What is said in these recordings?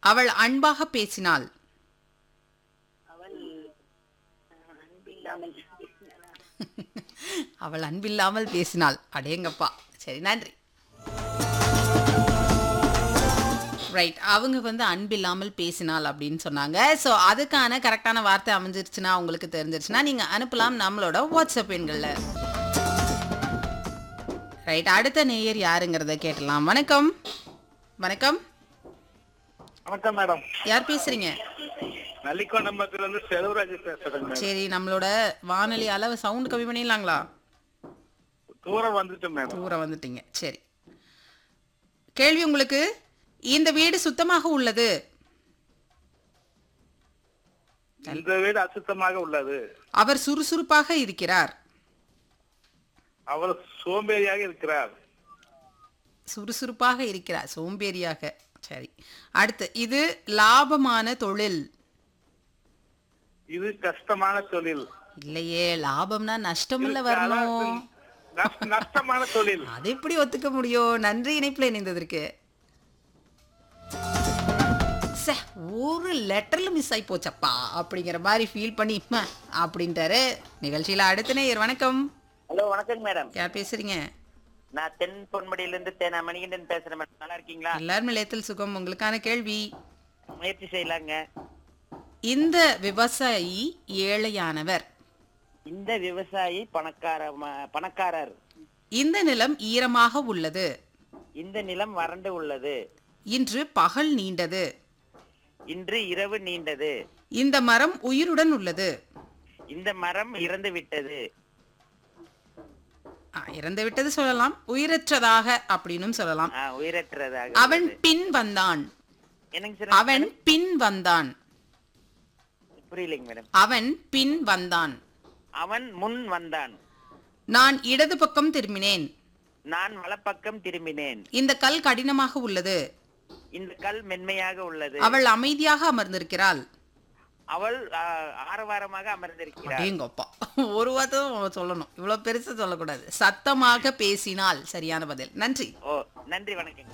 அவள் அன்பாக பேசினாள் அவள் அஹ், அன்பில்லாமல் பேசினாள். அவள் அன்பில்லாமல் பேசினாள் அடேங்கப்பா சரி நன்றி ரைட் அவங்க வந்து அன்பில்லாமல் பேசினாள் அப்படின்னு சொன்னாங்க ஸோ அதுக்கான கரெக்டான வார்த்தை அமைஞ்சிருச்சுன்னா உங்களுக்கு தெரிஞ்சிருச்சுன்னா நீங்கள் அனுப்பலாம் நம்மளோட வாட்ஸ்அப் எண்களில் ரைட் அடுத்த நேயர் யாருங்கிறத கேட்டலாம் வணக்கம் வணக்கம் வணக்கம் மேடம் யார் பேசுறீங்க நல்லிக்கோண்டம்பத்துல இருந்து செல்வராஜ் பேசுறேங்க மேடம் சரி நம்மளோட வானொலி அளவு சவுண்ட் கம்மி பண்ணிடலாங்களா தூரம் வந்துட்டு மேடம் தூரம் வந்துட்டீங்க சரி கேள்வி உங்களுக்கு இந்த வீடு சுத்தமாக உள்ளது இந்த வீடு அசுத்தமாக உள்ளது அவர் சுறுசுறுப்பாக இருக்கிறார் அவர் சோம்பேறியாக இருக்கிறார் சுறுசுறுப்பாக இருக்கிறார் சோம்பேறியாக சரி அடுத்து இது லாபமான தொழில் இது கஷ்டமான தொழில் இல்லையே லாபம்னா நஷ்டமில்ல இது வரணும் நஷ்ட- நஷ்டமான தொழில் அது எப்படி ஒத்துக்க முடியும் நன்றி இணைப்பில் இணைந்ததற்கு சே, ஒரு லெட்டர்ல மிஸ் ஆகி போச்சப்பா அப்படிங்கிற மாதிரி ஃபீல் பண்ணி "ம" அப்படின்ட்டாரு நிகழ்ச்சியில அடுத்த நேயர் வணக்கம் ஹலோ வணக்கம் மேடம் யார் பேசுறீங்க நான் தென் பொன்முடியில இருந்து தேனா மணிகண்டன் பேசுறேன் மேடம் நல்லா இருக்கீங்களா எல்லாரும் நிலையத்தில் சுகம் உங்களுக்கான கேள்வி முயற்சி செய்யலாங்க இந்த விவசாயி ஏழையானவர் இந்த விவசாயி பணக்கார ம- பணக்காரர் இந்த நிலம் ஈரமாக உள்ளது இந்த நிலம் வறண்டு உள்ளது இன்று பகல் நீண்டது இன்று இரவு நீண்டது இந்த மரம் உயிருடன் உள்ளது இந்த மரம் இறந்து விட்டது ஆ, இறந்து விட்டது சொல்லலாம் உயிரற்றதாக அப்படின்னும் சொல்லலாம் ஆ, உயிரற்றதாக அவன் உள்ளது. பின் வந்தான் என்னங்க சார் அவன் பின் வந்தான் புரியலைங்க மேடம் அவன் பின் வந்தான் அவன் முன் வந்தான் நான் இடது பக்கம் திரும்பினேன் நான் வலப்பக்கம் திரும்பினேன் இந்த கல் கடினமாக உள்ளது இந்த கல் மென்மையாக உள்ளது அவள் அமைதியாக அமர்ந்திருக்கிறாள் அவள் ஆ, ஆரவாரமாக அமர்ந்திருக்கிறார் அடேங்கப்பா ஒரு வார்த்தை சொல்லணும் இவ்வளவு பெருசா சொல்லக்கூடாது சத்தமாக பேசினால் சரியான பதில் நன்றி ஓ நன்றி வணக்கம்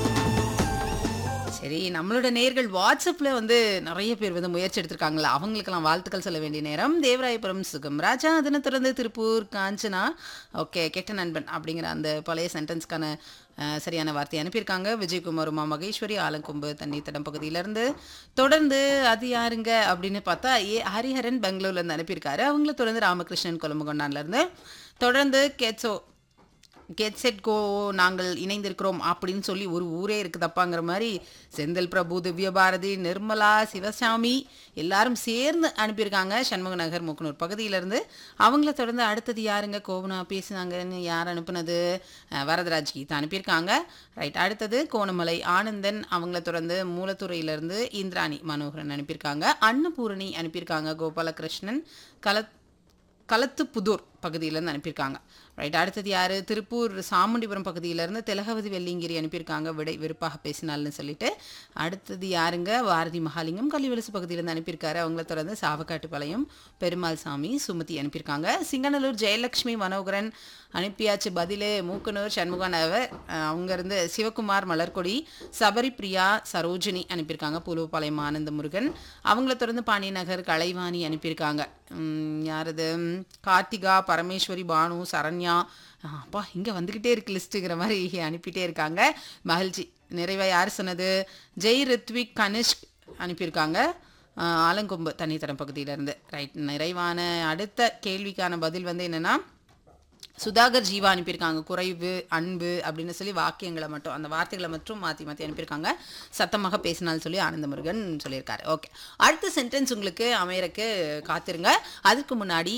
சரி நம்மளோட நேர்கள் வாட்ஸ்அப்ல வந்து நிறைய பேர் வந்து முயற்சி எடுத்திருக்காங்களா அவங்களுக்கெல்லாம் வாழ்த்துக்கள் சொல்ல வேண்டிய நேரம் தேவராயபுரம் சுகம் ராஜா அதனை தொடர்ந்து திருப்பூர் காஞ்சனா ஓகே கெட்ட நண்பன் அப்படிங்கிற அந்த பழைய சென்டென்ஸ்க்கான அஹ், சரியான வார்த்தை அனுப்பியிருக்காங்க விஜயகுமார் உமா மகேஸ்வரி ஆலங்கொம்பு தண்ணி தடம் பகுதியிலேருந்து தொடர்ந்து அது யாருங்க அப்படின்னு பார்த்தா ஏ ஹரிஹரன் பெங்களூர்லேருந்து அனுப்பியிருக்காரு அவங்கள தொடர்ந்து ராமகிருஷ்ணன் கொலம்புகொண்டான்லேருந்து தொடர்ந்து கேட்சோ கெட் செட் கோ நாங்கள் இணைந்திருக்கிறோம் அப்படின்னு சொல்லி ஒரு ஊரே இருக்குதப்பாங்கிற மாதிரி செந்தில் பிரபு திவ்ய பாரதி நிர்மலா சிவசாமி எல்லாரும் சேர்ந்து அனுப்பியிருக்காங்க சண்முக நகர் முக்கனூர் பகுதியிலேருந்து அவங்கள தொடர்ந்து அடுத்தது யாருங்க கோவனா பேசுனாங்கன்னு யார் அனுப்புனது அஹ், வரதராஜ் கீதா அனுப்பியிருக்காங்க ரைட் அடுத்தது கோணமலை ஆனந்தன் அவங்கள தொடர்ந்து மூலத்துறையிலேருந்து இந்திராணி மனோகரன் அனுப்பியிருக்காங்க அன்னபூரணி அனுப்பியிருக்காங்க கோபாலகிருஷ்ணன் கலத் களத்துப்புதூர் பகுதியிலேருந்து அனுப்பியிருக்காங்க ரைட் அடுத்தது யார் திருப்பூர் சாமுண்டிபுரம் பகுதியிலேருந்து திலகவதி வெள்ளிங்கிரி அனுப்பியிருக்காங்க விடை வெறுப்பாக பேசினால்னு சொல்லிட்டு அடுத்தது யாருங்க பாரதி மகாலிங்கம் கள்ளிவலசு பகுதியிலேருந்து அனுப்பியிருக்காரு அவங்கள தொடர்ந்து சாவக்காட்டுப்பாளையம் பெருமாள் சாமி சுமதி அனுப்பியிருக்காங்க சிங்கநல்லூர் ஜெயலட்சுமி மனோகரன் அனுப்பியாச்சு பதிலு மூக்கனூர் சண்முகநவர் அவங்கேருந்து சிவகுமார் மலர்கொடி சபரி பிரியா சரோஜினி அனுப்பியிருக்காங்க பூலுவப்பாளையம் ஆனந்த முருகன் அவங்கள தொடர்ந்து பாண்டியநகர் கலைவாணி அனுப்பியிருக்காங்க உம், யாரது உம், கார்த்திகா பரமேஸ்வரி பானு சரண்யா ஆ, அப்பா இங்கே வந்துக்கிட்டே இருக்கு லிஸ்ட்டுங்கிற மாதிரி அனுப்பிட்டே இருக்காங்க மகிழ்ச்சி நிறைவாக யார் சொன்னது ஜெய் ரித்விக் கனிஷ்க் அனுப்பியிருக்காங்க ஆ, ஆலங்கொம்பு தண்ணித்தரம் பகுதியிலேருந்து ரைட் நிறைவான அடுத்த கேள்விக்கான பதில் வந்து என்னென்னா சுதாகர் ஜீவா அனுப்பியிருக்காங்க குறைவு அன்பு அப்படின்னு சொல்லி வாக்கியங்களை மட்டும் அந்த வார்த்தைகளை மட்டும் மாற்றி மாற்றி அனுப்பியிருக்காங்க சத்தமாக பேசினால் சொல்லி ஆனந்த முருகன் சொல்லியிருக்காரு ஓகே அடுத்த சென்டென்ஸ் உங்களுக்கு அமையறக்கு காத்திருங்க அதுக்கு முன்னாடி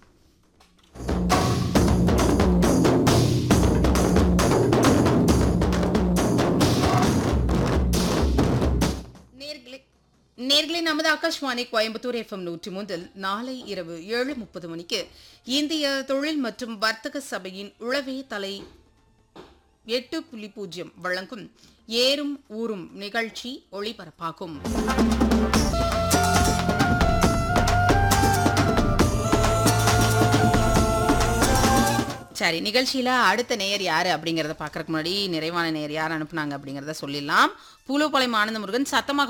நேர்களே நேர்களே நமது ஆகாஷ்வாணி கோயம்புத்தூர் எஃப்எம் நூற்றி மூன்றில் நாளை இரவு ஏழு முப்பது மணிக்கு இந்திய தொழில் மற்றும் வர்த்தக சபையின் உளவே தலை எட்டு புள்ளி பூஜ்ஜியம் வழங்கும் ஏறும் ஊரும் நிகழ்ச்சி ஒளிபரப்பாகும் சரி நிகழ்ச்சியில அடுத்த நேயர் யாரு அப்படிங்கறத பாக்குறதுக்கு முன்னாடி நிறைவான நேயர் யார் அனுப்புனாங்க அப்படிங்கறத சொல்லிடலாம் பூலோபாளையம் ஆனந்த முருகன் சத்தமாக